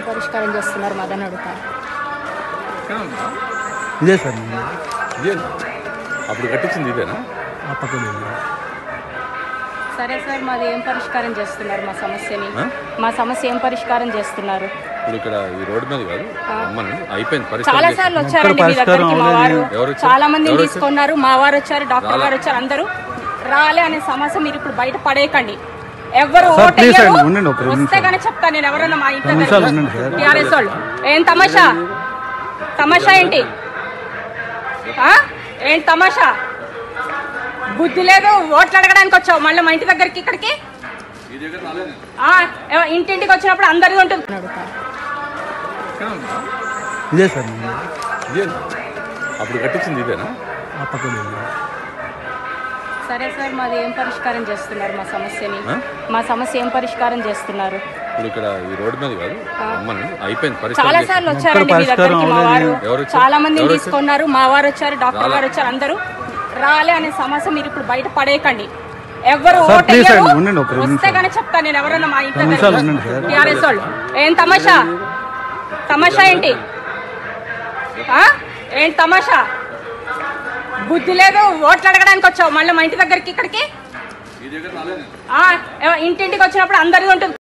పరిష్కారం చేస్తున్నారు మదన్ అడుగుతా ఇదే సార్ నేను ఇదేనా అప్పుడు కట్టించింది ఇదేనా ఆ పక్కన సరే సార్ మాది ఏం పరిష్కారం చేస్తున్నారు మా సమస్యని ఆ? మా సమస్య ఏం పరిష్కారం చేస్తున్నారు ఇప్పుడు ఇక్కడ ఈ రోడ్డు మీద కాదు అమ్మని అయిపోయింది చాలా పరిస్థితి సార్లు వచ్చారండి మీ పరిష్కారం దగ్గరికి మా వారు ఎవరు వచ్చారు? చాలా మందిని ఎవరు వచ్చారు? తీసుకున్నారు మా వారు వచ్చారు డాక్టర్ గారు వచ్చారు అందరూ రాలే అనే సమస్య మీరు ఇప్పుడు బయట పడేయకండి ఎవరు సార్, ఓటు ప్లీజ్ వేయరు. అండి, ఉండండి ఒక రెండు వస్తే కానీ చెప్తా నేను ఎవరన్నా మా ఇంట్లో రెండు నిమిషాలు ఉండండి సార్. టీఆర్ఎస్ వాళ్ళు ఏం తమాషా తమాషా ఏంటి ఆ? ఏంటి తమాషా బుద్ధి లేదు ఓట్లు అడగడానికి వచ్చావు మళ్ళీ మా ఇంటి దగ్గరికి ఇక్కడికి ఆ, ఎవ- ఇంటింటికి వచ్చినప్పుడు అందరిది ఉంటుంది ఇదే సార్ నేను ఇదేనా అప్పుడు కట్టించింది ఇదేనా ఆ పక్కన సరే సార్ మాది ఏం పరిష్కారం చేస్తున్నారు మా సమస్యని ఆ? మా సమస్య ఏం పరిష్కారం చేస్తున్నారు ఇప్పుడు ఇక్కడ ఈ రోడ్డు మీద కాదు అమ్మని అయిపోయింది చాలా పరిస్థితి సార్లు వచ్చారండి మీ పరిష్కారం దగ్గరికి మా వారు ఎవరు వచ్చారు? చాలా మందిని ఎవరు వచ్చారు? తీసుకున్నారు మా వారు వచ్చారు డాక్టర్ గారు వచ్చారు అందరూ రాలే అనే సమస్య మీరు ఇప్పుడు బయట పడేయకండి ఎవరు సార్, ఓటు ప్లీజ్ వేయరు. అండి, ఉండండి ఒక రెండు వస్తే కానీ చెప్తా నేను ఎవరన్నా మా ఇంట్లో రెండు నిమిషాలు ఉండండి సార్. టీఆర్ఎస్ వాళ్ళు ఏం తమాషా తమాషా ఏంటి ఆ? ఏంటి తమాషా బుద్ధి లేదు ఓట్లు అడగడానికి వచ్చావు మళ్ళీ మా ఇంటి దగ్గరికి ఇక్కడికి ఆ, ఎవ- ఇంటింటికి వచ్చినప్పుడు అందరిది ఉంటుంది